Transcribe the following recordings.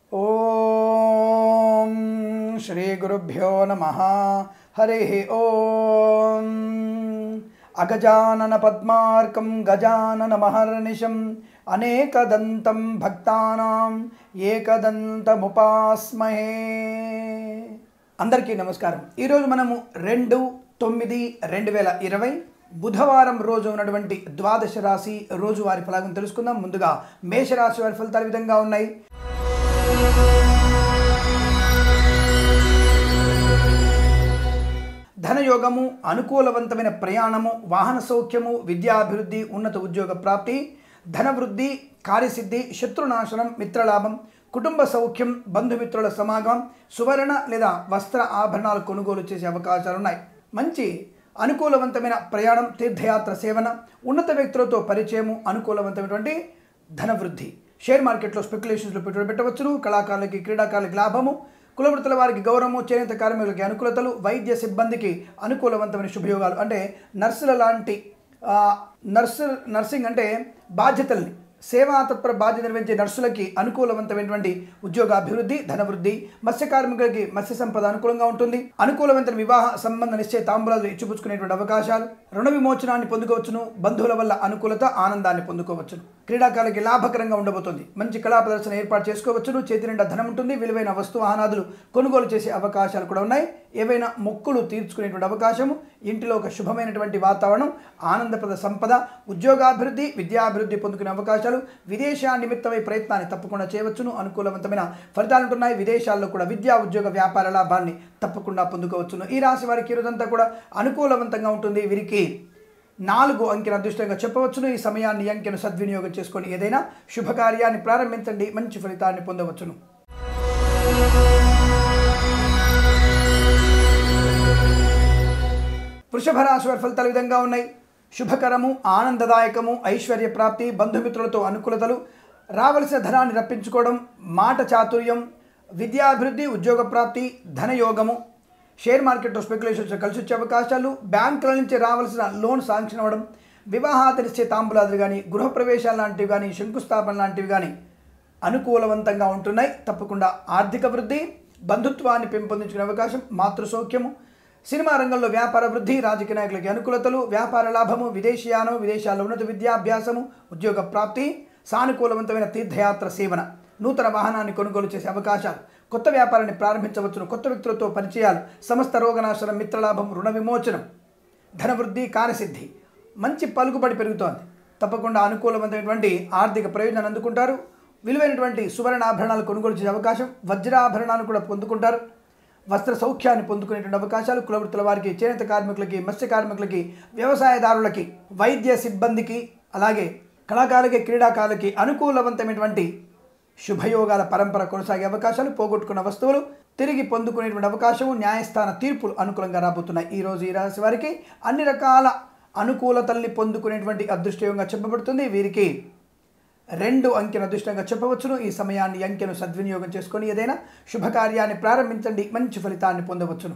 ఓం శ్రీ గురుభ్యో నమ హరి ఓం అగజానన పద్మార్కం గజానన మహర్నిశం అనేకదంతం భక్తానాం ఏకదంతముపాస్మహే అందరికీ నమస్కారం ఈరోజు మనము రెండు తొమ్మిది రెండు వేల ఇరవై బుధవారం రోజు ఉన్నటువంటి ద్వాదశ రాశి రోజువారి ఫలాలను తెలుసుకుందాం ముందుగా మేషరాశి వారి ఫలితాలు ఈ విధంగా ఉన్నాయి ధనయోగము అనుకూలవంతమైన ప్రయాణము వాహన సౌఖ్యము విద్యాభివృద్ధి ఉన్నత ఉద్యోగ ప్రాప్తి ధనవృద్ధి కార్యసిద్ధి శత్రునాశనం మిత్రలాభం కుటుంబ సౌఖ్యం బంధుమిత్రుల సమాగమం సువర్ణ లేదా వస్త్ర ఆభరణాలు కొనుగోలు చేసే అవకాశాలు ఉన్నాయి మంచి అనుకూలవంతమైన ప్రయాణం తీర్థయాత్ర సేవన ఉన్నత వ్యక్తులతో పరిచయము అనుకూలవంతమైనటువంటి ధనవృద్ధి షేర్ మార్కెట్లో స్పెక్యులేషన్స్లో పెట్టుబడి పెట్టవచ్చును కళాకారులకి క్రీడాకారులకి లాభము కులవృత్తుల వారికి గౌరవము చేనేత కార్మికులకి అనుకూలతలు వైద్య సిబ్బందికి అనుకూలవంతమైన శుభయోగాలు అంటే నర్సుల లాంటి ఆ, నర్సు నర్సింగ్ అంటే బాధ్యతల్ని సేవా తత్పర బాధ్యత నిర్వహించే నర్సులకి అనుకూలవంతమైనటువంటి ఉద్యోగాభివృద్ధి ధనవృద్ధి మత్స్య కార్మికులకి మత్స్య సంపద అనుకూలంగా ఉంటుంది అనుకూలవంతమైన వివాహ సంబంధ నిశ్చయ తాంబూలాలు ఇచ్చిపుచ్చుకునేటువంటి అవకాశాలు రుణ విమోచనాన్ని పొందుకోవచ్చును బంధువుల వల్ల అనుకూలత ఆనందాన్ని పొందుకోవచ్చును క్రీడాకారులకి లాభకరంగా ఉండబోతుంది మంచి కళా ప్రదర్శన ఏర్పాటు చేసుకోవచ్చును చేతి నిండా ధనం ఉంటుంది విలువైన వస్తు వాహనాదులు కొనుగోలు చేసే అవకాశాలు కూడా ఉన్నాయి ఏవైనా మొక్కులు తీర్చుకునేటువంటి అవకాశము ఇంటిలో ఒక శుభమైనటువంటి వాతావరణం ఆనందప్రద సంపద ఉద్యోగాభివృద్ధి విద్యాభివృద్ధి పొందుకునే అవకాశాలు విదేశా నిమిత్తమై ప్రయత్నాన్ని తప్పకుండా చేయవచ్చును అనుకూలవంతమైన ఫలితాలు ఉంటున్నాయి విదేశాల్లో కూడా విద్యా ఉద్యోగ వ్యాపార లాభాన్ని తప్పకుండా పొందుకోవచ్చును ఈ రాశి వారికి ఈరోజంతా కూడా అనుకూలవంతంగా ఉంటుంది వీరికి నాలుగు అంకెను అదృష్టంగా చెప్పవచ్చును ఈ సమయాన్ని ఈ అంకెను సద్వినియోగం చేసుకొని ఏదైనా శుభకార్యాన్ని ప్రారంభించండి మంచి ఫలితాన్ని పొందవచ్చును వృషభ రాశి వారి ఫలితాలు ఈ విధంగా ఉన్నాయి శుభకరము ఆనందదాయకము ఐశ్వర్య ప్రాప్తి బంధుమిత్రులతో అనుకూలతలు రావలసిన ధనాన్ని రప్పించుకోవడం మాట చాతుర్యం విద్యాభివృద్ధి ఉద్యోగ ప్రాప్తి ధనయోగము షేర్ మార్కెట్లో స్పెక్యులేషన్స్ కలిసి వచ్చే అవకాశాలు బ్యాంకుల నుంచి రావాల్సిన లోన్ శాంక్షన్ అవ్వడం వివాహాతరిచ్చే తాంబులాదులు కానీ గృహప్రవేశాలు లాంటివి కానీ శంకుస్థాపన లాంటివి కానీ అనుకూలవంతంగా ఉంటున్నాయి తప్పకుండా ఆర్థిక వృద్ధి బంధుత్వాన్ని పెంపొందించుకునే అవకాశం మాతృ సౌఖ్యము సినిమా రంగంలో వ్యాపార వృద్ధి రాజకీయ నాయకులకి అనుకూలతలు వ్యాపార లాభము విదేశీయానం విదేశాల్లో ఉన్నత విద్యాభ్యాసము ఉద్యోగ ప్రాప్తి సానుకూలవంతమైన తీర్థయాత్ర సేవన నూతన వాహనాన్ని కొనుగోలు చేసే అవకాశాలు కొత్త వ్యాపారాన్ని ప్రారంభించవచ్చును కొత్త వ్యక్తులతో పరిచయాలు సమస్త రోగనాశనం మిత్రలాభం రుణ విమోచనం ధనవృద్ధి కార్యసిద్ధి మంచి పలుకుబడి పెరుగుతోంది తప్పకుండా అనుకూలమైనటువంటి ఆర్థిక ప్రయోజనాన్ని అందుకుంటారు విలువైనటువంటి సువర్ణాభరణాలు కొనుగోలు చేసే అవకాశం వజ్రాభరణాలు కూడా పొందుకుంటారు వస్త్ర సౌఖ్యాన్ని పొందుకునేటువంటి అవకాశాలు కులవృత్తుల వారికి చేనేత కార్మికులకి మత్స్య కార్మికులకి వ్యవసాయదారులకి వైద్య సిబ్బందికి అలాగే కళాకారులకి క్రీడాకారులకి అనుకూలవంతమైనటువంటి శుభయోగాల పరంపర కొనసాగే అవకాశాలు పోగొట్టుకున్న వస్తువులు తిరిగి పొందుకునేటువంటి అవకాశము న్యాయస్థాన తీర్పులు అనుకూలంగా రాబోతున్నాయి ఈ రోజు ఈ రాశి వారికి అన్ని రకాల అనుకూలతల్ని పొందుకునేటువంటి అదృష్టయోగంగా చెప్పబడుతుంది వీరికి రెండు అంకెను అదృష్టంగా చెప్పవచ్చును ఈ సమయాన్ని ఈ అంకెను సద్వినియోగం చేసుకొని ఏదైనా శుభకార్యాన్ని ప్రారంభించండి మంచి ఫలితాన్ని పొందవచ్చును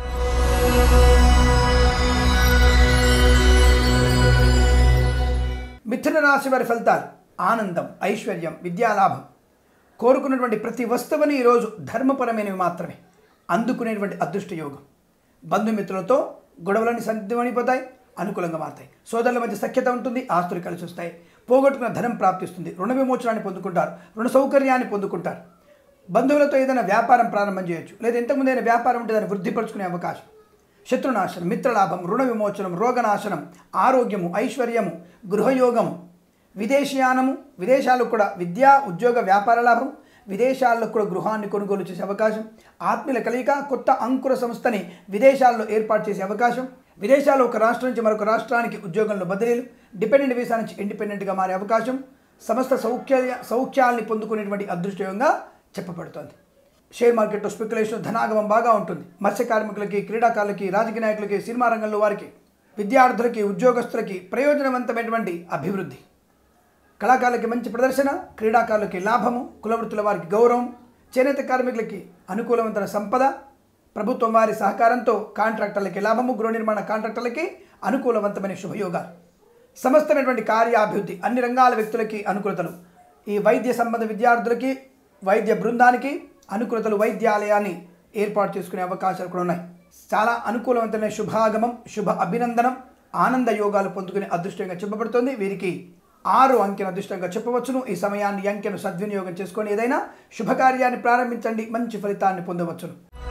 మిథున రాశి వారి ఫలితాలు ఆనందం ఐశ్వర్యం విద్యాలాభం కోరుకున్నటువంటి ప్రతి వస్తువుని ఈరోజు ధర్మపరమైనవి మాత్రమే అందుకునేటువంటి అదృష్ట యోగం బంధుమిత్రులతో గొడవలన్నీ సంధిమణిపోతాయి అనుకూలంగా మారుతాయి సోదరుల మధ్య సఖ్యత ఉంటుంది ఆస్తులు కలిసి వస్తాయి పోగొట్టుకున్న ధనం ప్రాప్తిస్తుంది రుణ విమోచనాన్ని పొందుకుంటారు రుణ సౌకర్యాన్ని పొందుకుంటారు బంధువులతో ఏదైనా వ్యాపారం ప్రారంభం చేయొచ్చు లేదా ఇంతకుముందు ఏదైనా వ్యాపారం ఉంటే దాన్ని వృద్ధిపరుచుకునే అవకాశం శత్రునాశనం మిత్రలాభం రుణ విమోచనం రోగనాశనం ఆరోగ్యము ఐశ్వర్యము గృహయోగము విదేశీయానము విదేశాలకు కూడా విద్యా ఉద్యోగ వ్యాపార లాభం విదేశాల్లో కూడా గృహాన్ని కొనుగోలు చేసే అవకాశం ఆత్మీయుల కలయిక కొత్త అంకుర సంస్థని విదేశాల్లో ఏర్పాటు చేసే అవకాశం విదేశాల్లో ఒక రాష్ట్రం నుంచి మరొక రాష్ట్రానికి ఉద్యోగంలో బదిలీలు డిపెండెంట్ వీసా నుంచి ఇండిపెండెంట్గా మారే అవకాశం సమస్త సౌఖ్య సౌఖ్యాల్ని పొందుకునేటువంటి అదృష్టంగా చెప్పబడుతోంది షేర్ మార్కెట్లో స్పెక్యులేషన్ ధనాగమం బాగా ఉంటుంది మత్స్య కార్మికులకి క్రీడాకారులకి రాజకీయ నాయకులకి సినిమా రంగంలో వారికి విద్యార్థులకి ఉద్యోగస్తులకి ప్రయోజనవంతమైనటువంటి అభివృద్ధి కళాకారులకి మంచి ప్రదర్శన క్రీడాకారులకి లాభము కులవృత్తుల వారికి గౌరవం చేనేత కార్మికులకి అనుకూలవంతమైన సంపద ప్రభుత్వం వారి సహకారంతో కాంట్రాక్టర్లకి లాభము గృహ నిర్మాణ కాంట్రాక్టర్లకి అనుకూలవంతమైన శుభయోగాలు సమస్తమైనటువంటి కార్యాభివృద్ధి అన్ని రంగాల వ్యక్తులకి అనుకూలతలు ఈ వైద్య సంబంధ విద్యార్థులకి వైద్య బృందానికి అనుకూలతలు వైద్యాలయాన్ని ఏర్పాటు చేసుకునే అవకాశాలు కూడా ఉన్నాయి చాలా అనుకూలవంతమైన శుభాగమం శుభ అభినందనం ఆనంద యోగాలు పొందుకునే అదృష్టంగా చెప్పబడుతుంది వీరికి ఆరు అంకెను అదృష్టంగా చెప్పవచ్చును ఈ సమయాన్ని ఈ అంకెను సద్వినియోగం చేసుకొని ఏదైనా శుభకార్యాన్ని ప్రారంభించండి మంచి ఫలితాన్ని పొందవచ్చును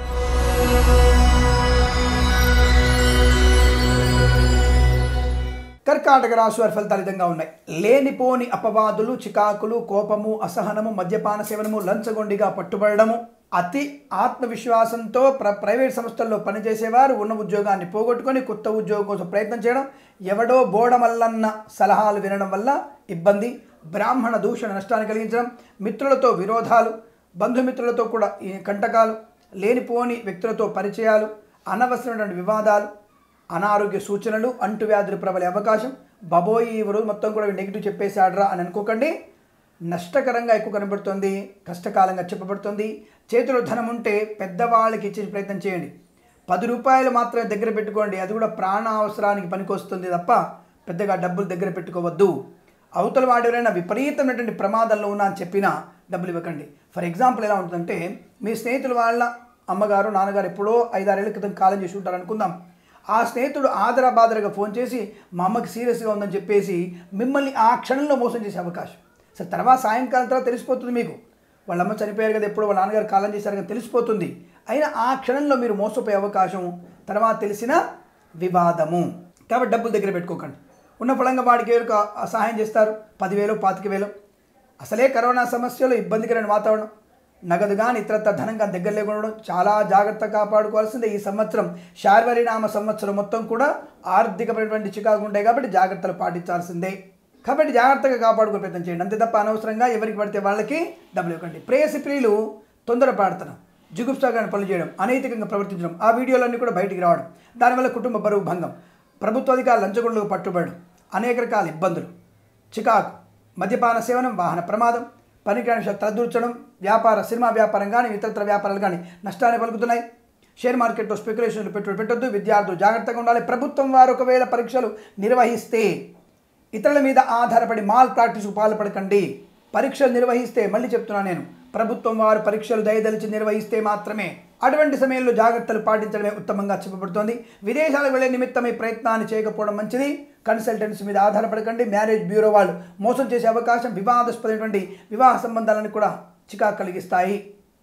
కర్కాటక రాశి వారి ఫలితాలు ఈ విధంగా ఉన్నాయి లేనిపోని అపవాదులు చికాకులు కోపము అసహనము మద్యపాన సేవనము లంచగొండిగా పట్టుబడము అతి ఆత్మవిశ్వాసంతో ప్ర ప్రైవేట్ సంస్థల్లో పనిచేసేవారు ఉన్న ఉద్యోగాన్ని పోగొట్టుకొని కొత్త ఉద్యోగం కోసం ప్రయత్నం చేయడం ఎవడో బోడమల్లన్న సలహాలు వినడం వల్ల ఇబ్బంది బ్రాహ్మణ దూషణ నష్టాన్ని కలిగించడం మిత్రులతో విరోధాలు బంధుమిత్రులతో కూడా ఈ కంటకాలు లేనిపోని వ్యక్తులతో పరిచయాలు అనవసరమైనటువంటి వివాదాలు అనారోగ్య సూచనలు అంటువ్యాధులు ప్రబలే అవకాశం బబోయి ఈ రోజు మొత్తం కూడా నెగిటివ్ చెప్పేశాడరా అని అనుకోకండి నష్టకరంగా ఎక్కువ కనబడుతుంది కష్టకాలంగా చెప్పబడుతుంది చేతిలో ధనం ఉంటే పెద్దవాళ్ళకి ఇచ్చే ప్రయత్నం చేయండి పది రూపాయలు మాత్రమే దగ్గర పెట్టుకోండి అది కూడా ప్రాణ అవసరానికి పనికొస్తుంది తప్ప పెద్దగా డబ్బులు దగ్గర పెట్టుకోవద్దు అవతల వాడు ఎవరైనా విపరీతమైనటువంటి ప్రమాదంలో ఉన్నా అని చెప్పినా డబ్బులు ఇవ్వకండి ఫర్ ఎగ్జాంపుల్ ఎలా ఉంటుందంటే మీ స్నేహితుల వాళ్ళ అమ్మగారు నాన్నగారు ఎప్పుడో ఐదారేళ్ల క్రితం కాలం చేసి ఉంటారు అనుకుందాం ఆ స్నేహితుడు ఆదరాబాదరగా ఫోన్ చేసి మా అమ్మకి సీరియస్గా ఉందని చెప్పేసి మిమ్మల్ని ఆ క్షణంలో మోసం చేసే అవకాశం సరే తర్వాత సాయంకాలం తర్వాత తెలిసిపోతుంది మీకు వాళ్ళ అమ్మ చనిపోయారు కదా ఎప్పుడు వాళ్ళ నాన్నగారు కాలం చేశారు కదా తెలిసిపోతుంది అయినా ఆ క్షణంలో మీరు మోసపోయే అవకాశం తర్వాత తెలిసిన వివాదము కాబట్టి డబ్బులు దగ్గర పెట్టుకోకండి ఉన్న ఫలంగా వాడికి ఎవరికి ఆ సహాయం చేస్తారు పదివేలు పాతిక వేలు అసలే కరోనా సమస్యలు ఇబ్బందికరమైన వాతావరణం నగదు కానీ ఇతరత్ర ధనం కానీ దగ్గర లేకుండా చాలా జాగ్రత్త కాపాడుకోవాల్సిందే ఈ సంవత్సరం శార్వరినామ సంవత్సరం మొత్తం కూడా ఆర్థికమైనటువంటి చికాకు ఉంటాయి కాబట్టి జాగ్రత్తలు పాటించాల్సిందే కాబట్టి జాగ్రత్తగా కాపాడుకునే ప్రయత్నం చేయండి అంతే తప్ప అనవసరంగా ఎవరికి పడితే వాళ్ళకి డబ్బులు ఇవ్వకండి ప్రేయసి ప్రియులు తొందరపాడుతనం జుగుప్సాగాన్ని పనులు చేయడం అనైతికంగా ప్రవర్తించడం ఆ వీడియోలన్నీ కూడా బయటికి రావడం దానివల్ల కుటుంబ బరువు భంగం ప్రభుత్వ అధికారులు లంచగొండలకు పట్టుబడడం అనేక రకాల ఇబ్బందులు చికాకు మద్యపాన సేవనం వాహన ప్రమాదం పనికిరాని విషయాలు తలదూర్చడం వ్యాపార సినిమా వ్యాపారం కానీ ఇతరత్ర వ్యాపారాలు కానీ నష్టాన్ని పలుకుతున్నాయి షేర్ మార్కెట్లో స్పెక్యులేషన్లు పెట్టుబడి పెట్టొద్దు విద్యార్థులు జాగ్రత్తగా ఉండాలి ప్రభుత్వం వారు ఒకవేళ పరీక్షలు నిర్వహిస్తే ఇతరుల మీద ఆధారపడి మాల్ ప్రాక్టీస్కు పాల్పడకండి పరీక్షలు నిర్వహిస్తే మళ్ళీ చెప్తున్నాను నేను ప్రభుత్వం వారు పరీక్షలు దయదలిచి నిర్వహిస్తే మాత్రమే అటువంటి సమయంలో జాగ్రత్తలు పాటించడమే ఉత్తమంగా చెప్పబడుతోంది విదేశాలకు వెళ్లే నిమిత్తం ఈ ప్రయత్నాన్ని చేయకపోవడం మంచిది కన్సల్టెన్సీ మీద ఆధారపడకండి మ్యారేజ్ బ్యూరో వాళ్ళు మోసం చేసే అవకాశం వివాదాస్పదమైనటువంటి వివాహ సంబంధాలను కూడా చికాకు కలిగిస్తాయి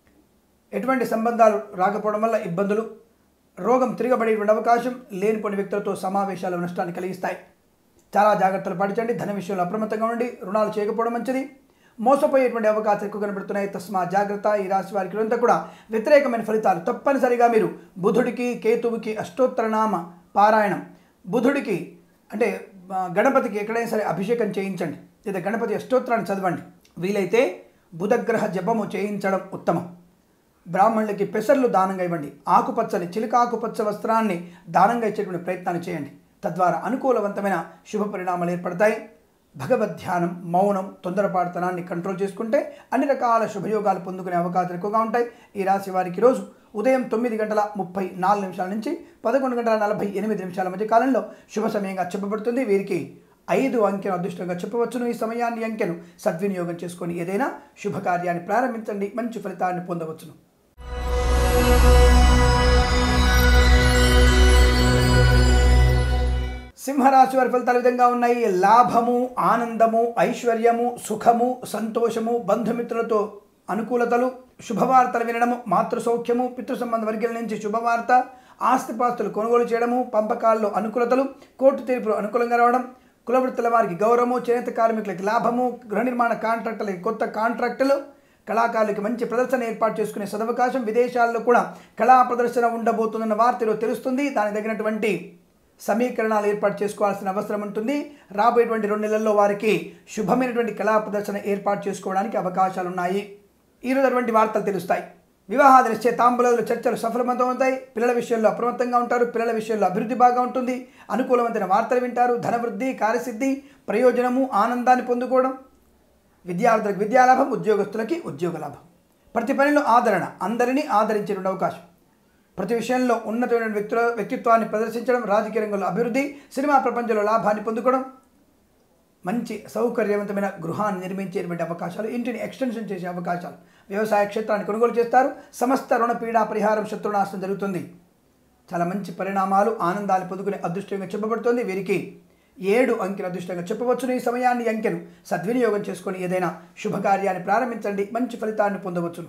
ఎటువంటి సంబంధాలు రాకపోవడం వల్ల ఇబ్బందులు రోగం తిరగబడేటువంటి అవకాశం లేనిపోని వ్యక్తులతో సమావేశాలు నష్టాన్ని కలిగిస్తాయి చాలా జాగ్రత్తలు పాటించండి ధన విషయంలో అప్రమత్తంగా ఉండి రుణాలు చేయకపోవడం మంచిది మోసపోయేటువంటి అవకాశాలు ఎక్కువ కనబడుతున్నాయి తస్మా జాగ్రత్త ఈ రాశి వారికి అంతా కూడా వ్యతిరేకమైన ఫలితాలు తప్పనిసరిగా మీరు బుధుడికి కేతువుకి అష్టోత్తరనామ పారాయణం బుధుడికి అంటే ఆ, గణపతికి ఎక్కడైనా సరే అభిషేకం చేయించండి లేదా గణపతి అష్టోత్తరాన్ని చదవండి వీలైతే బుధగ్రహ జపము చేయించడం ఉత్తమం బ్రాహ్మణులకి పెసర్లు దానంగా ఇవ్వండి ఆకుపచ్చని చిలుక ఆకుపచ్చ వస్త్రాన్ని దానంగా ఇచ్చేటువంటి ప్రయత్నాన్ని చేయండి తద్వారా అనుకూలవంతమైన శుభ పరిణామాలు ఏర్పడతాయి భగవద్ ధ్యానం మౌనం తొందరపాటుతనాన్ని కంట్రోల్ చేసుకుంటే అన్ని రకాల శుభయోగాలు పొందుకునే అవకాశాలు ఎక్కువగా ఉంటాయి ఈ రాశి వారికి రోజు ఉదయం తొమ్మిది గంటల ముప్పై నాలుగు నిమిషాల నుంచి పదకొండు గంటల నలభై ఎనిమిది నిమిషాల మధ్య కాలంలో శుభ సమయంగా చెప్పబడుతుంది వీరికి ఐదు అంకెను అదృష్టంగా చెప్పవచ్చును ఈ సమయాన్ని అంకెను సద్వినియోగం చేసుకొని ఏదైనా శుభకార్యాన్ని ప్రారంభించండి మంచి ఫలితాన్ని పొందవచ్చును సింహరాశి వారి ఫలితాలు ఈ విధంగా ఉన్నాయి లాభము ఆనందము ఐశ్వర్యము సుఖము సంతోషము బంధుమిత్రులతో అనుకూలతలు శుభవార్తలు వినడము మాతృ సౌఖ్యము పితృ సంబంధ వర్గాల నుంచి శుభవార్త ఆస్తిపాస్తులు కొనుగోలు చేయడము పంపకాల్లో అనుకూలతలు కోర్టు తీర్పులు అనుకూలంగా రావడం కులవృత్తుల వారికి గౌరవము చేనేత కార్మికులకి లాభము గృహ నిర్మాణ కాంట్రాక్టులకి కొత్త కాంట్రాక్టులు కళాకారులకి మంచి ప్రదర్శన ఏర్పాటు చేసుకునే సదవకాశం విదేశాల్లో కూడా కళా ప్రదర్శన ఉండబోతుందన్న వార్తలో తెలుస్తుంది దానికి తగినటువంటి సమీకరణాలు ఏర్పాటు చేసుకోవాల్సిన అవసరం ఉంటుంది రాబోయేటువంటి రెండు నెలల్లో వారికి శుభమైనటువంటి కళా ప్రదర్శన ఏర్పాటు చేసుకోవడానికి అవకాశాలు ఉన్నాయి ఈరోజు అటువంటి వార్తలు తెలుస్తాయి వివాహాది నిశ్చయ తాంబూలాలు చర్చలు సఫలవంతమవుతాయి పిల్లల విషయంలో అప్రమత్తంగా ఉంటారు పిల్లల విషయంలో అభివృద్ధి బాగా ఉంటుంది అనుకూలమైన వార్తలు వింటారు ధనవృద్ధి కార్యసిద్ధి ప్రయోజనము ఆనందాన్ని పొందుకోవడం విద్యార్థులకు విద్యాలాభం ఉద్యోగస్తులకి ఉద్యోగ లాభం ప్రతి పనిలో ఆదరణ అందరినీ ఆదరించే అవకాశం ప్రతి విషయంలో ఉన్నతమైన వ్యక్తుల వ్యక్తిత్వాన్ని ప్రదర్శించడం రాజకీయ రంగంలో అభివృద్ధి సినిమా ప్రపంచంలో లాభాన్ని పొందుకోవడం మంచి సౌకర్యవంతమైన గృహాన్ని నిర్మించేటువంటి అవకాశాలు ఇంటిని ఎక్స్టెన్షన్ చేసే అవకాశాలు వ్యవసాయ క్షేత్రాన్ని కొనుగోలు చేస్తారు సమస్త రుణ పీడా పరిహారం శత్రునాశనం జరుగుతుంది చాలా మంచి పరిణామాలు ఆనందాలు పొందుకునే అదృష్టంగా చెప్పబడుతోంది వీరికి ఏడు అంకెల అదృష్టంగా చెప్పవచ్చును ఈ సమయాన్ని ఈ అంకెను సద్వినియోగం చేసుకొని ఏదైనా శుభకార్యాన్ని ప్రారంభించండి మంచి ఫలితాన్ని పొందవచ్చును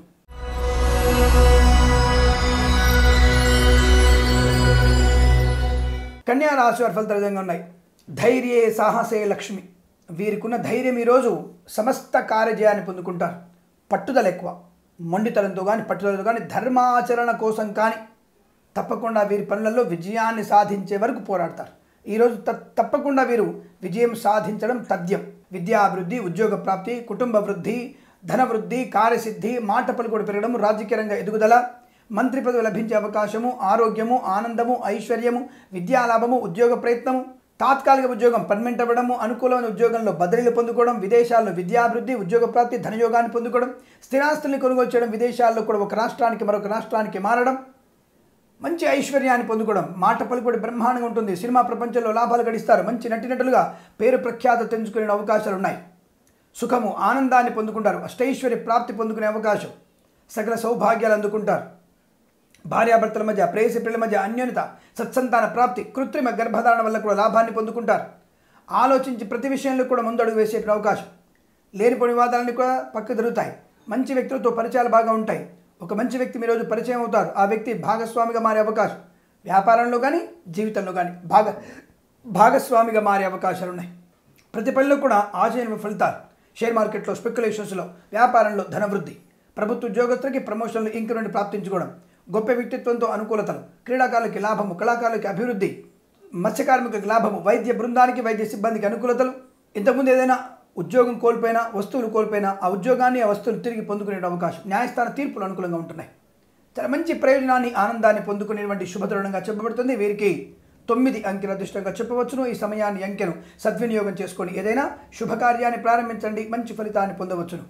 కన్యా రాశి వారి ఫలితాలు విధంగా ఉన్నాయి ధైర్యే సాహసే లక్ష్మి వీరికున్న ధైర్యం ఈరోజు సమస్త కార్యజయాన్ని పొందుకుంటారు పట్టుదల ఎక్కువ మొండితనంతో కానీ పట్టుదలతో కానీ ధర్మాచరణ కోసం కానీ తప్పకుండా వీరి పనులలో విజయాన్ని సాధించే వరకు పోరాడతారు ఈరోజు త తప్పకుండా వీరు విజయం సాధించడం తథ్యం విద్యాభివృద్ధి ఉద్యోగ ప్రాప్తి కుటుంబ వృద్ధి ధన వృద్ధి కార్యసిద్ధి మాట పలుకుడు పెరగడం రాజకీయ రంగ ఎదుగుదల మంత్రి పదవి లభించే అవకాశము ఆరోగ్యము ఆనందము ఐశ్వర్యము విద్యాలాభము ఉద్యోగ ప్రయత్నము తాత్కాలిక ఉద్యోగం పర్మనెంట్ అవ్వడము అనుకూలమైన ఉద్యోగంలో బదిలీలు పొందుకోవడం విదేశాల్లో విద్యాభివృద్ధి ఉద్యోగ ప్రాప్తి ధనయోగాన్ని పొందుకోవడం స్థిరాస్తుల్ని కొనుగోలు చేయడం విదేశాల్లో కూడా ఒక రాష్ట్రానికి మరొక రాష్ట్రానికి మారడం మంచి ఐశ్వర్యాన్ని పొందుకోవడం మాట పలుకుబడి బ్రహ్మాండంగా ఉంటుంది సినిమా ప్రపంచంలో లాభాలు గడిస్తారు మంచి నటినటులుగా పేరు ప్రఖ్యాత తెంచుకునే అవకాశాలు ఉన్నాయి సుఖము ఆనందాన్ని పొందుకుంటారు అష్టైశ్వర్య ప్రాప్తి పొందుకునే అవకాశం సకల సౌభాగ్యాలు అందుకుంటారు భార్యాభర్తల మధ్య ప్రేయసి పిల్లల మధ్య అన్యోన్యత సత్సంతాన ప్రాప్తి కృత్రిమ గర్భధారణ వల్ల కూడా లాభాన్ని పొందుకుంటారు ఆలోచించి ప్రతి విషయంలో కూడా ముందడుగు వేసే అవకాశం లేనిపోని వివాదాలన్నీ కూడా పక్క జరుగుతాయి మంచి వ్యక్తులతో పరిచయాలు బాగా ఉంటాయి ఒక మంచి వ్యక్తి మీ రోజు పరిచయం అవుతారు ఆ వ్యక్తి భాగస్వామిగా మారే అవకాశం వ్యాపారంలో కానీ జీవితంలో కానీ భాగ భాగస్వామిగా మారే అవకాశాలు ఉన్నాయి ప్రతి పనిలో కూడా ఆశయమైన ఫలితాలు షేర్ మార్కెట్లో స్పెక్యులేషన్స్లో వ్యాపారంలో ధనవృద్ధి ప్రభుత్వ ఉద్యోగస్తులకి ప్రమోషన్లు ఇంక నుండి ప్రాప్తించుకోవడం గొప్ప వ్యక్తిత్వంతో అనుకూలతలు క్రీడాకారులకి లాభము కళాకారులకి అభివృద్ధి మత్స్య కార్మికులకి లాభము వైద్య బృందానికి వైద్య సిబ్బందికి అనుకూలతలు ఇంతకుముందు ఏదైనా ఉద్యోగం కోల్పోయినా వస్తువులు కోల్పోయినా ఆ ఉద్యోగాన్ని ఆ వస్తువులు తిరిగి పొందుకునే అవకాశం న్యాయస్థాన తీర్పులు అనుకూలంగా ఉంటున్నాయి చాలా మంచి ప్రయోజనాన్ని ఆనందాన్ని పొందుకునేటువంటి శుభతరుణంగా చెప్పబడుతుంది వీరికి తొమ్మిది అంకెల అదృష్టంగా చెప్పవచ్చును ఈ సమయాన్ని ఈ అంకెను సద్వినియోగం చేసుకొని ఏదైనా శుభకార్యాన్ని ప్రారంభించండి మంచి ఫలితాన్ని పొందవచ్చును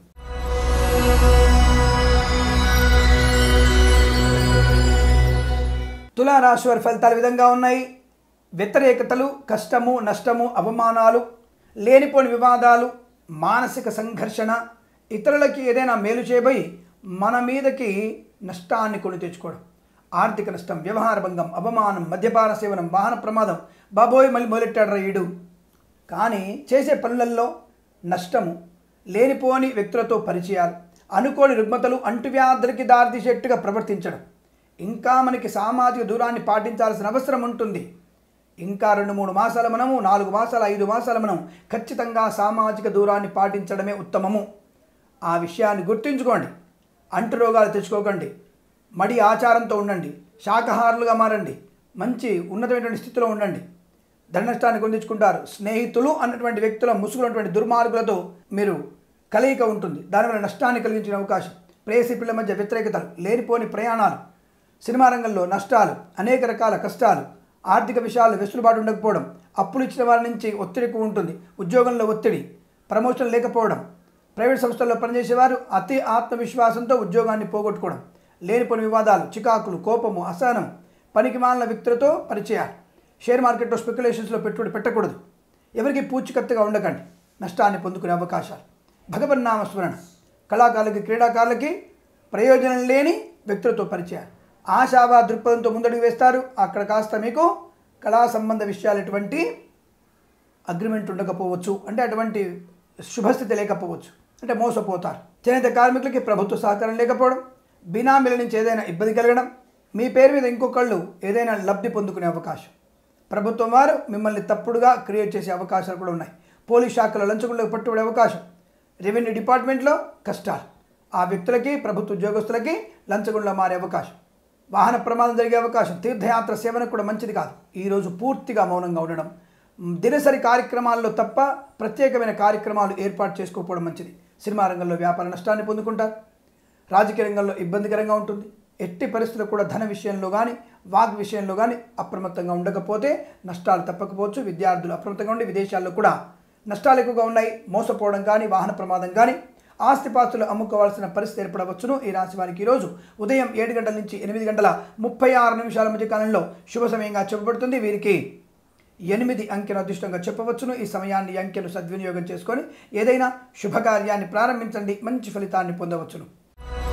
తులారాశి వారి ఫలితాలు ఈ విధంగా ఉన్నాయి వ్యతిరేకతలు కష్టము నష్టము అవమానాలు లేనిపోని వివాదాలు మానసిక సంఘర్షణ ఇతరులకి ఏదైనా మేలు చేయబోయి మన మీదకి నష్టాన్ని కొని తెచ్చుకోవడం ఆర్థిక నష్టం వ్యవహార భంగం అవమానం మద్యపాన సేవనం వాహన ప్రమాదం బాబోయ్ మళ్ళీ మొదలెట్టాడు ఈడు కానీ చేసే పనులలో నష్టము లేనిపోని వ్యక్తులతో పరిచయాలు అనుకోని రుగ్మతలు అంటువ్యాధులకి దారితీసేట్టుగా ప్రవర్తించడం ఇంకా మనకి సామాజిక దూరాన్ని పాటించాల్సిన అవసరం ఉంటుంది ఇంకా రెండు మూడు మాసాలు మనము నాలుగు మాసాలు ఐదు మాసాలు మనం ఖచ్చితంగా సామాజిక దూరాన్ని పాటించడమే ఉత్తమము ఆ విషయాన్ని గుర్తుంచుకోండి అంటు రోగాలు తెచ్చుకోకండి మడి ఆచారంతో ఉండండి శాకాహారులుగా మారండి మంచి ఉన్నతమైనటువంటి స్థితిలో ఉండండి ధన నష్టాన్ని పొందించుకుంటారు స్నేహితులు అన్నటువంటి వ్యక్తుల ముసుగున్నటువంటి దుర్మార్గులతో మీరు కలయిక ఉంటుంది దానివల్ల నష్టాన్ని కలిగించిన అవకాశం ప్రేయసి పిల్లల మధ్య వ్యతిరేకతలు లేనిపోని ప్రయాణాలు సినిమా రంగంలో నష్టాలు అనేక రకాల కష్టాలు ఆర్థిక విషయాలు వెసులుబాటు ఉండకపోవడం అప్పులు ఇచ్చిన వారి నుంచి ఒత్తిడి ఎక్కువ ఉంటుంది ఉద్యోగంలో ఒత్తిడి ప్రమోషన్ లేకపోవడం ప్రైవేట్ సంస్థల్లో పనిచేసేవారు అతి ఆత్మవిశ్వాసంతో ఉద్యోగాన్ని పోగొట్టుకోవడం లేనిపోని వివాదాలు చికాకులు కోపము అసహనం పనికి మాలిన వ్యక్తులతో పరిచయాలు షేర్ మార్కెట్లో స్పెక్యులేషన్స్లో పెట్టుబడి పెట్టకూడదు ఎవరికి పూచికత్తుగా ఉండకండి నష్టాన్ని పొందుకునే అవకాశాలు భగవన్నామ స్మరణ కళాకారులకి క్రీడాకారులకి ప్రయోజనం లేని వ్యక్తులతో పరిచయాలు ఆశావా దృక్పథంతో ముందడుగు వేస్తారు అక్కడ కాస్త మీకు కళా సంబంధ విషయాలు ఎటువంటి అగ్రిమెంట్ ఉండకపోవచ్చు అంటే అటువంటి శుభస్థితి లేకపోవచ్చు అంటే మోసపోతారు చేనేత కార్మికులకి ప్రభుత్వ సహకారం లేకపోవడం బినామీల నుంచి ఏదైనా ఇబ్బంది కలగడం మీ పేరు మీద ఇంకొకళ్ళు ఏదైనా లబ్ధి పొందుకునే అవకాశం ప్రభుత్వం వారు మిమ్మల్ని తప్పుడుగా క్రియేట్ చేసే అవకాశాలు కూడా ఉన్నాయి పోలీస్ శాఖలో లంచగుళ్ళకు పట్టుబడే అవకాశం రెవెన్యూ డిపార్ట్మెంట్లో కష్టాలు ఆ వ్యక్తులకి ప్రభుత్వ ఉద్యోగస్తులకి లంచగుండ్లా మారే అవకాశం వాహన ప్రమాదం జరిగే అవకాశం తీర్థయాత్ర సేవనకు కూడా మంచిది కాదు ఈరోజు పూర్తిగా మౌనంగా ఉండడం మ్, దినసరి కార్యక్రమాల్లో తప్ప ప్రత్యేకమైన కార్యక్రమాలు ఏర్పాటు చేసుకోకపోవడం మంచిది సినిమా రంగంలో వ్యాపార నష్టాన్ని పొందుకుంటారు రాజకీయ రంగంలో ఇబ్బందికరంగా ఉంటుంది ఎట్టి పరిస్థితుల్లో కూడా ధన విషయంలో కానీ వాగ్ విషయంలో కానీ అప్రమత్తంగా ఉండకపోతే నష్టాలు తప్పకపోవచ్చు విద్యార్థులు అప్రమత్తంగా ఉండి విదేశాల్లో కూడా నష్టాలు ఎక్కువగా ఉన్నాయి మోసపోవడం కానీ వాహన ప్రమాదం కానీ ఆస్తిపాస్తులు అమ్ముకోవాల్సిన పరిస్థితి ఏర్పడవచ్చును ఈ రాశి వారికి ఈరోజు ఉదయం ఏడు గంటల నుంచి ఎనిమిది గంటల ముప్పై ఆరు నిమిషాల మధ్య కాలంలో శుభ సమయంగా చెప్పబడుతుంది వీరికి ఎనిమిది అంకెను అదృష్టంగా చెప్పవచ్చును ఈ సమయాన్ని ఈ అంకెను సద్వినియోగం చేసుకొని ఏదైనా శుభకార్యాన్ని ప్రారంభించండి మంచి ఫలితాన్ని పొందవచ్చును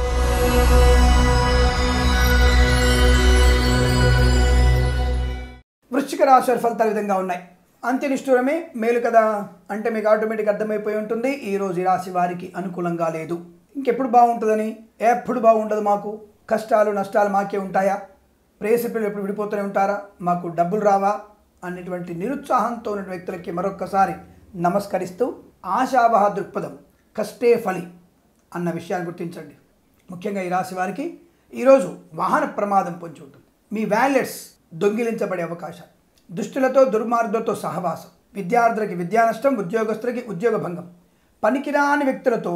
వృశ్చిక రాశి వారి ఫలితాలు ఈ విధంగా ఉన్నాయి అంత్యనిష్ఠురమే మేలు కదా అంటే మీకు ఆటోమేటిక్ అర్థమైపోయి ఉంటుంది ఈ రోజు ఈ రాశి వారికి అనుకూలంగా లేదు ఇంకెప్పుడు బాగుంటుందని ఎప్పుడు బాగుండదు మాకు కష్టాలు నష్టాలు మాకే ఉంటాయా ప్రేసిపిల్లలు ఎప్పుడు విడిపోతూనే ఉంటారా మాకు డబ్బులు రావా అనేటువంటి నిరుత్సాహంతో ఉన్న వ్యక్తులకి మరొక్కసారి నమస్కరిస్తూ ఆశావహ దృక్పథం కష్టే ఫలి అన్న విషయాన్ని గుర్తించండి ముఖ్యంగా ఈ రాశి వారికి ఈరోజు వాహన ప్రమాదం పొంచి ఉంటుంది మీ వ్యాలెట్స్ దొంగిలించబడే అవకాశం దుష్టులతో దుర్మార్గులతో సహవాసం విద్యార్థులకి విద్యా నష్టం ఉద్యోగస్తులకి ఉద్యోగ భంగం పనికిరాని వ్యక్తులతో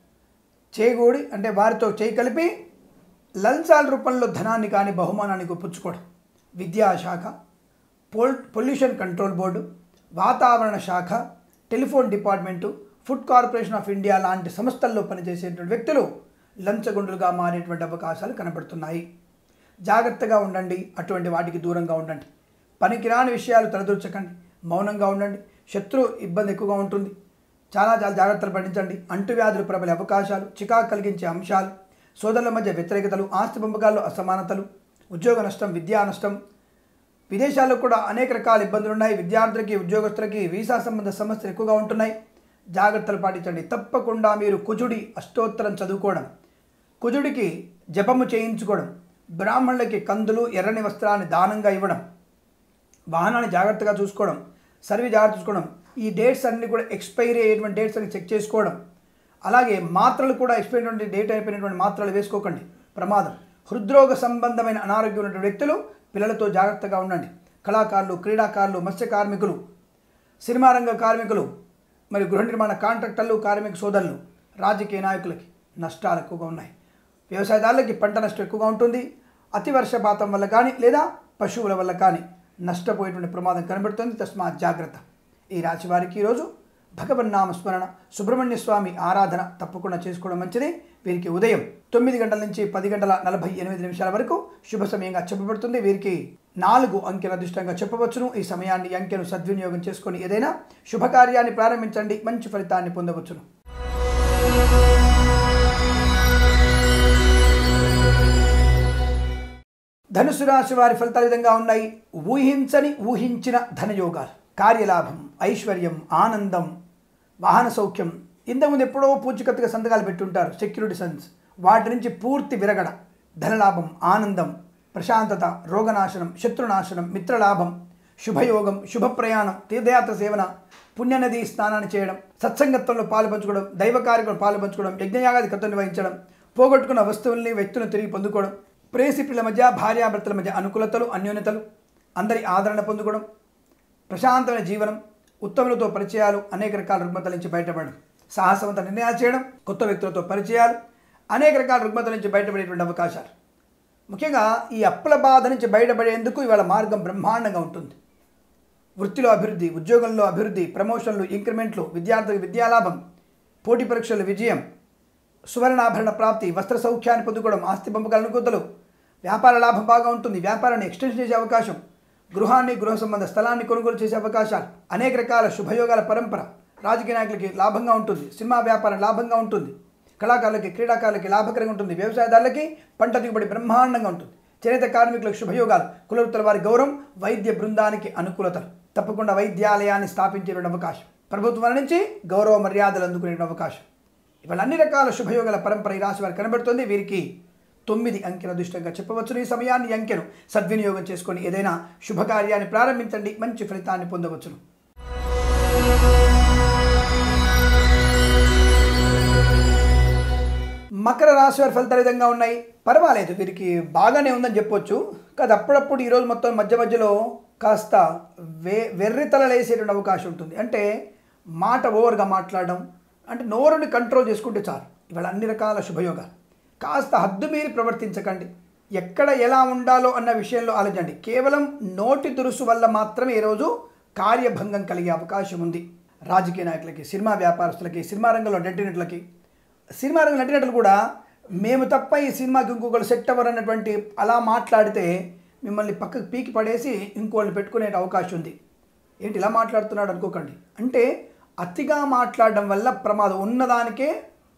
చేగూడి అంటే వారితో చేయి కలిపి లంచాల రూపంలో ధనాన్ని కానీ బహుమానాన్ని పుచ్చుకోవడం విద్యాశాఖ పోల్ పొల్యూషన్ కంట్రోల్ బోర్డు వాతావరణ శాఖ telephone department food corporation of India లాంటి సంస్థల్లో పనిచేసేటువంటి వ్యక్తులు లంచగొండులుగా మారేటువంటి అవకాశాలు కనబడుతున్నాయి జాగ్రత్తగా ఉండండి అటువంటి వాటికి దూరంగా ఉండండి పనికిరాని విషయాలు తలదూర్చకండి మౌనంగా ఉండండి శత్రు ఇబ్బంది ఎక్కువగా ఉంటుంది చాలా చాలా జాగ్రత్తలు పాటించండి అంటువ్యాధులు ప్రబలే అవకాశాలు చికాకు కలిగించే అంశాలు సోదరుల మధ్య వ్యతిరేకతలు ఆస్తి పంపకాల్లో అసమానతలు ఉద్యోగ నష్టం విద్యా నష్టం విదేశాల్లో కూడా అనేక రకాల ఇబ్బందులు ఉన్నాయి విద్యార్థులకి ఉద్యోగస్తులకి వీసా సంబంధ సమస్యలు ఎక్కువగా ఉంటున్నాయి జాగ్రత్తలు పాటించండి తప్పకుండా మీరు కుజుడి అష్టోత్తరం చదువుకోవడం కుజుడికి జపము చేయించుకోవడం బ్రాహ్మణులకి కందులు ఎర్రని వస్త్రాన్ని దానంగా ఇవ్వడం వాహనాన్ని జాగ్రత్తగా చూసుకోవడం సర్వీ జాగ్రత్త చూసుకోవడం ఈ డేట్స్ అన్ని కూడా ఎక్స్పైరీ అయ్యేటువంటి డేట్స్ అన్ని చెక్ చేసుకోవడం అలాగే మాత్రలు కూడా ఎక్స్పైరీ అయినటువంటి డేట్ అయిపోయినటువంటి మాత్రలు వేసుకోకండి ప్రమాదం హృద్రోగ సంబంధమైన అనారోగ్యం ఉన్నటువంటి వ్యక్తులు పిల్లలతో జాగ్రత్తగా ఉండండి కళాకారులు క్రీడాకారులు మత్స్య కార్మికులు సినిమా రంగ కార్మికులు మరి గృహ నిర్మాణ కాంట్రాక్టర్లు కార్మిక సోదరులు రాజకీయ నాయకులకి నష్టాలు ఎక్కువగా ఉన్నాయి వ్యవసాయదారులకి పంట నష్టం ఎక్కువగా ఉంటుంది అతి వర్షపాతం వల్ల కానీ లేదా పశువుల వల్ల కానీ నష్టపోయేటువంటి ప్రమాదం కనబడుతుంది తస్మాత్ జాగ్రత్త ఈ రాశి వారికి ఈరోజు భగవన్నామ స్మరణ సుబ్రహ్మణ్య స్వామి ఆరాధన తప్పకుండా చేసుకోవడం మంచిది వీరికి ఉదయం తొమ్మిది గంటల నుంచి పది గంటల నలభై ఎనిమిది నిమిషాల వరకు శుభ సమయంగా చెప్పబడుతుంది వీరికి నాలుగు అంకెల అదృష్టంగా చెప్పవచ్చును ఈ సమయాన్ని ఈ అంకెను సద్వినియోగం చేసుకొని ఏదైనా శుభకార్యాన్ని ప్రారంభించండి మంచి ఫలితాన్ని పొందవచ్చును ధనుసు రాశి వారి ఫలితాలు ఈ విధంగా ఉన్నాయి ఊహించని ఊహించిన ధనయోగాలు కార్యలాభం ఐశ్వర్యం ఆనందం వాహన సౌఖ్యం ఇంతకుముందు ఎప్పుడో పూచికత్తుగా సంతకాలు పెట్టుంటారు సెక్యూరిటీ సన్స్ వాటి నుంచి పూర్తి విరగడ ధనలాభం ఆనందం ప్రశాంతత రోగనాశనం శత్రునాశనం మిత్రలాభం శుభయోగం శుభ ప్రయాణం తీర్థయాత్ర సేవన పుణ్యనది స్నానాన్ని చేయడం సత్సంగత్వంలో పాలు పంచుకోవడం దైవ కార్యక్రమం పాలు పంచుకోవడం యజ్ఞయాగాది కథ నిర్వహించడం పోగొట్టుకున్న వస్తువుల్ని వ్యక్తులను తిరిగి పొందుకోవడం ప్రేసిపిల్ల మధ్య భార్యాభర్తల మధ్య అనుకూలతలు అన్యోన్యతలు అందరి ఆదరణ పొందుకోవడం ప్రశాంతమైన జీవనం ఉత్తములతో పరిచయాలు అనేక రకాల రుగ్మతల నుంచి బయటపడడం సాహసవంత నిర్ణయాలు చేయడం కొత్త వ్యక్తులతో పరిచయాలు అనేక రకాల రుగ్మతల నుంచి బయటపడేటువంటి అవకాశాలు ముఖ్యంగా ఈ అప్పుల బాధ నుంచి బయటపడేందుకు ఇవాళ మార్గం బ్రహ్మాండంగా ఉంటుంది వృత్తిలో అభివృద్ధి ఉద్యోగంలో అభివృద్ధి ప్రమోషన్లు ఇంక్రిమెంట్లు విద్యార్థులకు విద్యాలాభం పోటీ పరీక్షలు విజయం సువర్ణాభరణ ప్రాప్తి వస్త్ర సౌఖ్యాన్ని పొందుకోవడం ఆస్తి పంపకాల అనుకూతలు వ్యాపార లాభం బాగా ఉంటుంది వ్యాపారాన్ని ఎక్స్టెన్షన్ చేసే అవకాశం గృహాన్ని గృహ సంబంధ స్థలాన్ని కొనుగోలు చేసే అవకాశాలు అనేక రకాల శుభయోగాల పరంపర రాజకీయ నాయకులకి లాభంగా ఉంటుంది సినిమా వ్యాపారం లాభంగా ఉంటుంది కళాకారులకి క్రీడాకారులకి లాభకరంగా ఉంటుంది వ్యవసాయదారులకి పంట దిగుబడి బ్రహ్మాండంగా ఉంటుంది చేనేత కార్మికులకు శుభయోగాలు కులవృత్తుల వారి గౌరవం వైద్య బృందానికి అనుకూలతలు తప్పకుండా వైద్యాలయాన్ని స్థాపించేటువంటి అవకాశం ప్రభుత్వం నుంచి గౌరవ మర్యాదలు అందుకునే అవకాశం ఇవాళ అన్ని రకాల శుభయోగాల పరంపర ఈ రాశి వారికి కనబడుతుంది వీరికి తొమ్మిది అంకెల దృష్టంగా చెప్పవచ్చును ఈ సమయాన్ని ఈ అంకెను సద్వినియోగం చేసుకొని ఏదైనా శుభకార్యాన్ని ప్రారంభించండి మంచి ఫలితాన్ని పొందవచ్చును మకర రాశి వారి ఫలితాలు ఈ విధంగా ఉన్నాయి పర్వాలేదు వీరికి బాగానే ఉందని చెప్పొచ్చు కాదు అప్పుడప్పుడు ఈరోజు మొత్తం మధ్య మధ్యలో కాస్త వే వెర్రితలలేసేటువంటి అవకాశం ఉంటుంది అంటే మాట ఓవర్గా మాట్లాడడం అంటే నోరుని కంట్రోల్ చేసుకుంటే చాలు ఇవాళ అన్ని రకాల శుభయోగాలు కాస్త హద్దు మీరి ప్రవర్తించకండి ఎక్కడ ఎలా ఉండాలో అన్న విషయంలో ఆలోచించండి కేవలం నోటి దురుసు వల్ల మాత్రమే ఈరోజు కార్యభంగం కలిగే అవకాశం ఉంది రాజకీయ నాయకులకి సినిమా వ్యాపారస్తులకి సినిమా రంగంలో నటినట్లకి సినిమా రంగం నటినట్లు కూడా మేము తప్ప ఈ సినిమాకి ఇంకొకరు సెట్ అవ్వరు అన్నటువంటి అలా మాట్లాడితే మిమ్మల్ని పక్కకు పీకి పడేసి ఇంకోళ్ళని పెట్టుకునే అవకాశం ఉంది ఏంటి ఇలా మాట్లాడుతున్నాడు అనుకోకండి అంటే అతిగా మాట్లాడడం వల్ల ప్రమాదం ఉన్నదానికే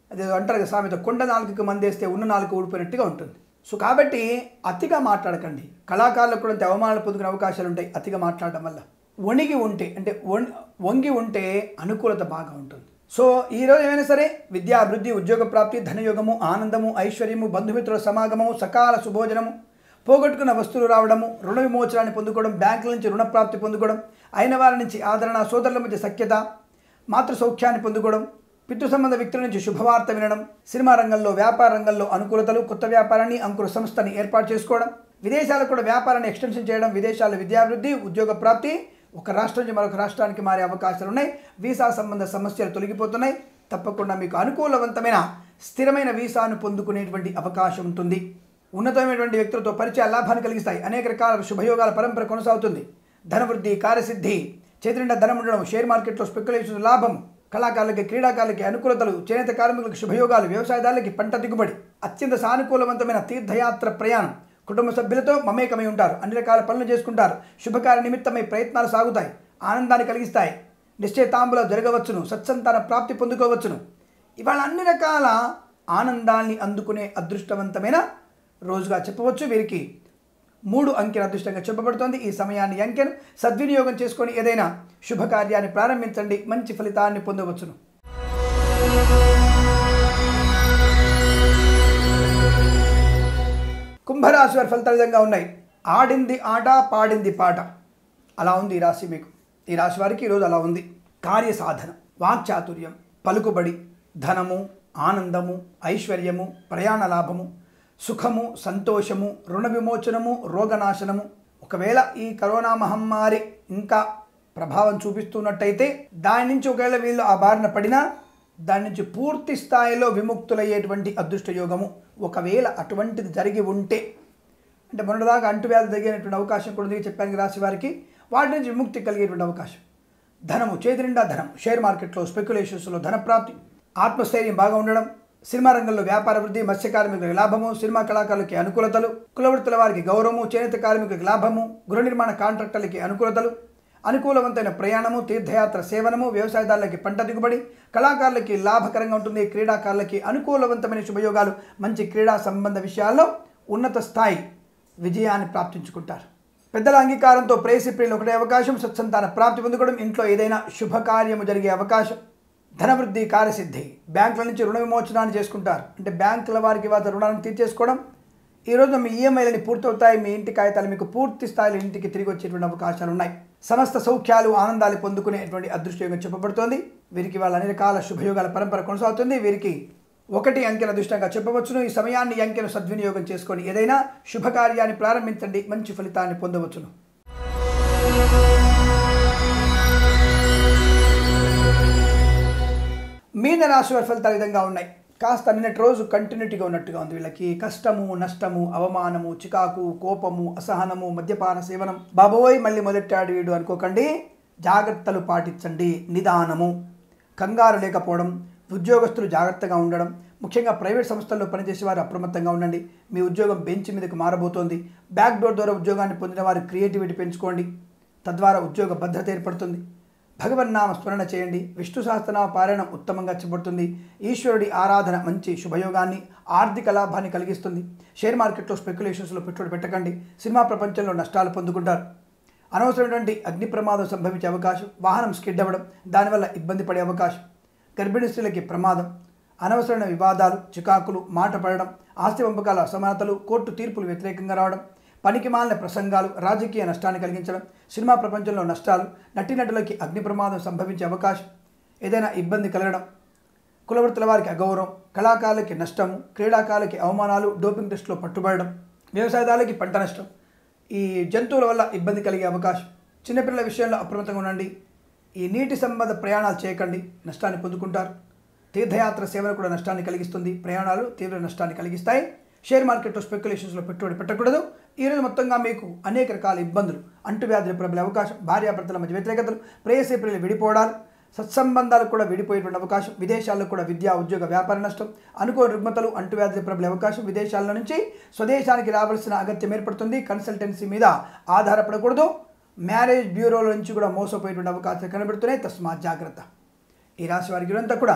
అదే అంటారు కదా సామెత కొండ నాలుగుకి మందేస్తే ఉన్న నాలుగు ఊడిపోయినట్టుగా ఉంటుంది సో కాబట్టి అతిగా మాట్లాడకండి కళాకారులకు కూడా అంత అవమానాలు పొందుకునే అవకాశాలు ఉంటాయి అతిగా మాట్లాడడం వల్ల వణిగి ఉంటే అంటే వణ్- వంగి ఉంటే అనుకూలత బాగా ఉంటుంది సో ఈరోజు ఏమైనా సరే విద్యా అభివృద్ధి ఉద్యోగ ప్రాప్తి ధనయోగము ఆనందము ఐశ్వర్యము బంధుమిత్రుల సమాగమము సకాల సుభోజనము పోగొట్టుకున్న వస్తువులు రావడము రుణ విమోచనాన్ని పొందుకోవడం బ్యాంకుల నుంచి రుణ ప్రాప్తి పొందుకోవడం అయిన వారి నుంచి ఆదరణ సోదరుల మధ్య సఖ్యత మాతృ సౌఖ్యాన్ని పొందుకోవడం పితృ సంబంధ వ్యక్తుల నుంచి శుభవార్త వినడం సినిమా రంగంలో వ్యాపార రంగంలో అనుకూలతలు కొత్త వ్యాపారాన్ని అంకుర సంస్థని ఏర్పాటు చేసుకోవడం విదేశాలకు కూడా వ్యాపారాన్ని ఎక్స్టెన్షన్ చేయడం విదేశాల్లో విద్యాభివృద్ధి ఉద్యోగ ప్రాప్తి ఒక రాష్ట్రం నుంచి మరొక రాష్ట్రానికి మారే అవకాశాలు ఉన్నాయి వీసా సంబంధ సమస్యలు తొలగిపోతున్నాయి తప్పకుండా మీకు అనుకూలవంతమైన స్థిరమైన వీసాను పొందుకునేటువంటి అవకాశం ఉంటుంది ఉన్నతమైనటువంటి వ్యక్తులతో పరిచయ లాభాన్ని కలిగిస్తాయి అనేక రకాల శుభయోగాల పరంపర కొనసాగుతుంది ధనవృద్ధి కార్యసిద్ధి చేతినిండా ధనం ఉండడం షేర్ మార్కెట్లో స్పెక్యులేషన్ లాభం కళాకారులకి క్రీడాకారులకి అనుకూలతలు చేనేత కార్మికులకు శుభయోగాలు వ్యవసాయదారులకి పంట దిగుబడి అత్యంత సానుకూలవంతమైన తీర్థయాత్ర ప్రయాణం కుటుంబ సభ్యులతో మమేకమై ఉంటారు అన్ని రకాల పనులు చేసుకుంటారు శుభకార్య నిమిత్తమై ప్రయత్నాలు సాగుతాయి ఆనందాన్ని కలిగిస్తాయి నిశ్చయతాంబులో జరగవచ్చును సత్సంతాన ప్రాప్తి పొందుకోవచ్చును ఇవాళ అన్ని రకాల ఆనందాన్ని అందుకునే అదృష్టవంతమైన రోజుగా చెప్పవచ్చు వీరికి మూడు అంకెల అదృష్టంగా చెప్పబడుతోంది ఈ సమయాన్ని ఈ అంకెను సద్వినియోగం చేసుకొని ఏదైనా శుభకార్యాన్ని ప్రారంభించండి మంచి ఫలితాన్ని పొందవచ్చును కుంభరాశి వారి ఫలితాలు విధంగా ఉన్నాయి ఆడింది ఆట పాడింది పాట అలా ఉంది ఈ రాశి మీకు ఈ రాశి వారికి ఈరోజు అలా ఉంది కార్య సాధన వాక్చాతుర్యం పలుకుబడి ధనము ఆనందము ఐశ్వర్యము ప్రయాణ లాభము సుఖము సంతోషము రుణ విమోచనము రోగనాశనము ఒకవేళ ఈ కరోనా మహమ్మారి ఇంకా ప్రభావం చూపిస్తున్నట్టయితే దాని నుంచి ఒకవేళ వీళ్ళు ఆ బారిన పడినా దాని నుంచి పూర్తి స్థాయిలో విముక్తులయ్యేటువంటి అదృష్ట యోగము ఒకవేళ అటువంటిది జరిగి ఉంటే అంటే మొన్నటిదాకా అంటువ్యాధి తగినటువంటి అవకాశం కూడా ఉంది చెప్పాను రాశి వారికి వాటి నుంచి విముక్తి కలిగేటువంటి అవకాశం ధనము చేతి నిండా ధనం షేర్ మార్కెట్లో స్పెక్యులేషన్స్లో ధన ప్రాప్తి ఆత్మస్థైర్యం బాగా ఉండడం సినిమా రంగంలో వ్యాపార వృద్ధి మత్స్య కార్మికులకు లాభము సినిమా కళాకారులకి అనుకూలతలు కులవృత్తుల వారికి గౌరవము చేనేత కార్మికులకు లాభము గృహ నిర్మాణ కాంట్రాక్టర్లకి అనుకూలతలు అనుకూలవంతమైన ప్రయాణము తీర్థయాత్ర సేవనము వ్యవసాయదారులకి పంట దిగుబడి కళాకారులకి లాభకరంగా ఉంటుంది క్రీడాకారులకి అనుకూలవంతమైన శుభయోగాలు మంచి క్రీడా సంబంధ విషయాల్లో ఉన్నత స్థాయి విజయాన్ని ప్రాప్తించుకుంటారు పెద్దల అంగీకారంతో ప్రేసి ప్రియులు ఒకటే అవకాశం సత్సంతాన ప్రాప్తి పొందుకోవడం ఇంట్లో ఏదైనా శుభకార్యము జరిగే అవకాశం ధనవృద్ధి కార్యసిద్ధి బ్యాంకుల నుంచి రుణ విమోచనాన్ని చేసుకుంటారు అంటే బ్యాంకుల వారికి వారి రుణాలను తీర్చేసుకోవడం ఈ రోజు మీ ఈఎంఐలని పూర్తవుతాయి మీ ఇంటి కాగితాలు మీకు పూర్తి స్థాయిలో ఇంటికి తిరిగి వచ్చేటువంటి అవకాశాలు ఉన్నాయి సమస్త సౌఖ్యాలు ఆనందాలు పొందుకునేటువంటి అదృష్టయోగం చెప్పబడుతోంది వీరికి వాళ్ళ అన్ని రకాల శుభయోగాల పరంపర కొనసాగుతుంది వీరికి ఒకటి అంకెల అదృష్టంగా చెప్పవచ్చును ఈ సమయాన్ని ఈ అంకెను సద్వినియోగం చేసుకొని ఏదైనా శుభకార్యాన్ని ప్రారంభించండి మంచి ఫలితాన్ని పొందవచ్చును మీన రాశి వారి ఫలితాలు ఈ విధంగా ఉన్నాయి కాస్త నిన్నటి రోజు కంటిన్యూటీగా ఉన్నట్టుగా ఉంది వీళ్ళకి కష్టము నష్టము అవమానము చికాకు కోపము అసహనము మద్యపాన సేవనం బాబోయ్ మళ్ళీ మొదలెట్టాడు వీడు అనుకోకండి జాగ్రత్తలు పాటించండి నిదానము కంగారు లేకపోవడం ఉద్యోగస్తులు జాగ్రత్తగా ఉండడం ముఖ్యంగా ప్రైవేట్ సంస్థల్లో పనిచేసే వారు అప్రమత్తంగా ఉండండి మీ ఉద్యోగం బెంచ్ మీదకి మారబోతోంది బ్యాక్ డోర్ ద్వారా ఉద్యోగాన్ని పొందిన వారు క్రియేటివిటీ పెంచుకోండి తద్వారా ఉద్యోగ భద్రత ఏర్పడుతుంది భగవన్నామ స్మరణ చేయండి విష్ణు సహస్రనామ పారాయణం ఉత్తమంగా చెప్పబడుతుంది ఈశ్వరుడి ఆరాధన మంచి శుభయోగాన్ని ఆర్థిక లాభాన్ని కలిగిస్తుంది షేర్ మార్కెట్లో స్పెక్యులేషన్స్లో పెట్టుబడి పెట్టకండి సినిమా ప్రపంచంలో నష్టాలు పొందుకుంటారు అనవసరమైనటువంటి అగ్ని ప్రమాదం సంభవించే అవకాశం వాహనం స్కిడ్ అవ్వడం దానివల్ల ఇబ్బంది పడే అవకాశం గర్భిణీ స్త్రీలకి ప్రమాదం అనవసరమైన వివాదాలు చికాకులు మాట పడడం ఆస్తి పంపకాల అసమానతలు కోర్టు తీర్పులు వ్యతిరేకంగా రావడం పనికి మాలిన ప్రసంగాలు రాజకీయ నష్టాన్ని కలిగించడం సినిమా ప్రపంచంలో నష్టాలు నటీనటులకి అగ్ని ప్రమాదం సంభవించే అవకాశం ఏదైనా ఇబ్బంది కలగడం కులవృత్తుల వారికి అగౌరవం కళాకారులకి నష్టము క్రీడాకారులకి అవమానాలు డోపింగ్ టెస్ట్లో పట్టుబడడం వ్యవసాయదారులకి పంట నష్టం ఈ జంతువుల వల్ల ఇబ్బంది కలిగే అవకాశం చిన్నపిల్లల విషయంలో అప్రమత్తంగా ఉండండి ఈ నీటి సంబంధ ప్రయాణాలు చేయకండి నష్టాన్ని పొందుకుంటారు తీర్థయాత్ర సేవలు కూడా నష్టాన్ని కలిగిస్తుంది ప్రయాణాలు తీవ్ర నష్టాన్ని కలిగిస్తాయి షేర్ మార్కెట్లో స్పెక్యులేషన్స్లో పెట్టుబడి పెట్టకూడదు ఈరోజు మొత్తంగా మీకు అనేక రకాల ఇబ్బందులు అంటువ్యాధులు ప్రబలే అవకాశం భార్యాభర్తల మధ్య వ్యతిరేకతలు ప్రేయసీ ప్రియులు విడిపోవడాలు సత్సంబంధాలు కూడా విడిపోయేటువంటి అవకాశం విదేశాల్లో కూడా విద్యా ఉద్యోగ వ్యాపార నష్టం అనుకోని రుగ్మతలు అంటువ్యాధులు ప్రబలే అవకాశం విదేశాల నుంచి స్వదేశానికి రావాల్సిన అగత్యం ఏర్పడుతుంది కన్సల్టెన్సీ మీద ఆధారపడకూడదు మ్యారేజ్ బ్యూరోల నుంచి కూడా మోసపోయేటువంటి అవకాశాలు కనబడుతున్నాయి తస్మాత్ జాగ్రత్త ఈ రాశి వారికి ఇదంతా కూడా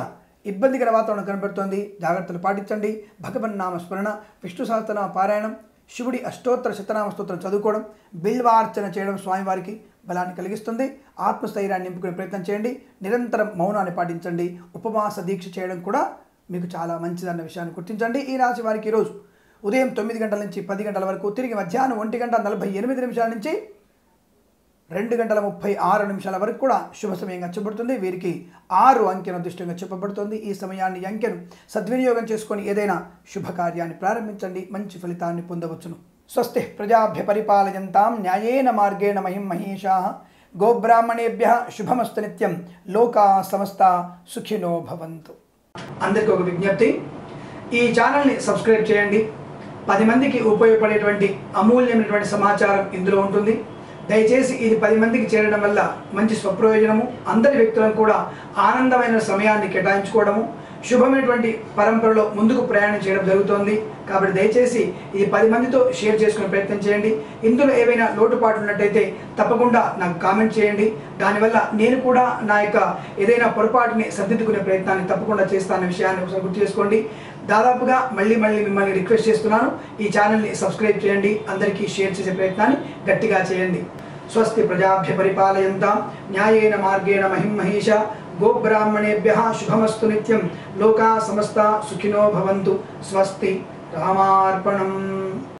ఇబ్బందికర వాతావరణం కనబడుతోంది జాగ్రత్తలు పాటించండి భగవన్నామ స్మరణ విష్ణు సహస్రనామ పారాయణం శివుడి అష్టోత్తర శతనామ స్తోత్రం చదువుకోవడం బిల్వార్చన చేయడం స్వామివారికి బలాన్ని కలిగిస్తుంది ఆత్మస్థైర్యాన్ని నింపుకునే ప్రయత్నం చేయండి నిరంతరం మౌనాన్ని పాటించండి ఉపవాస దీక్ష చేయడం కూడా మీకు చాలా మంచిదన్న విషయాన్ని గుర్తించండి ఈ రాశి వారికి ఈరోజు ఉదయం తొమ్మిది గంటల నుంచి పది గంటల వరకు తిరిగి మధ్యాహ్నం ఒంటి గంట నలభై ఎనిమిది నిమిషాల నుంచి రెండు గంటల ముప్పై ఆరు నిమిషాల వరకు కూడా శుభ సమయంగా చెప్పబడుతుంది వీరికి ఆరు అంకెను అదృష్టంగా చెప్పబడుతుంది ఈ సమయాన్ని ఈ అంకెను సద్వినియోగం చేసుకొని ఏదైనా శుభకార్యాన్ని ప్రారంభించండి మంచి ఫలితాన్ని పొందవచ్చును స్వస్తి ప్రజాభ్య పరిపాలయంతాం న్యాయేన మార్గేణ మహిం మహేషా గోబ్రాహ్మణేభ్య శుభమస్తు నిత్యం లోకా సమస్త సుఖినో భవంతు అందరికీ ఒక విజ్ఞప్తి ఈ ఛానల్ని సబ్స్క్రైబ్ చేయండి పది మందికి ఉపయోగపడేటువంటి అమూల్యమైనటువంటి సమాచారం ఇందులో ఉంటుంది దయచేసి ఇది పది మందికి చేరడం వల్ల మంచి స్వప్రయోజనము అందరి వ్యక్తులను కూడా ఆనందమైన సమయాన్ని కేటాయించుకోవడము శుభమైనటువంటి పరంపరలో ముందుకు ప్రయాణం చేయడం జరుగుతోంది కాబట్టి దయచేసి ఇది పది మందితో షేర్ చేసుకునే ప్రయత్నం చేయండి ఇందులో ఏవైనా లోటుపాట్లు ఉన్నట్టయితే తప్పకుండా నాకు కామెంట్ చేయండి దానివల్ల నేను కూడా నా యొక్క ఏదైనా పొరపాటుని సర్దిద్దుకునే ప్రయత్నాన్ని తప్పకుండా చేస్తానన్న విషయాన్ని ఒకసారి గుర్తు చేసుకోండి దాదాపుగా మళ్ళీ మళ్ళీ మిమ్మల్ని రిక్వెస్ట్ చేస్తున్నాను ఈ ఛానల్ని సబ్స్క్రైబ్ చేయండి అందరికీ షేర్ చేసే ప్రయత్నాన్ని గట్టిగా చేయండి స్వస్తి ప్రజాభ్య పరిపాలయంతాం న్యాయేన మార్గేణ మహిం మహేష గోబ్రాహ్మణేభ్య శుభమస్తు నిత్యం లోకా సమస్త సుఖినో భవంతు స్వస్తి రామార్పణం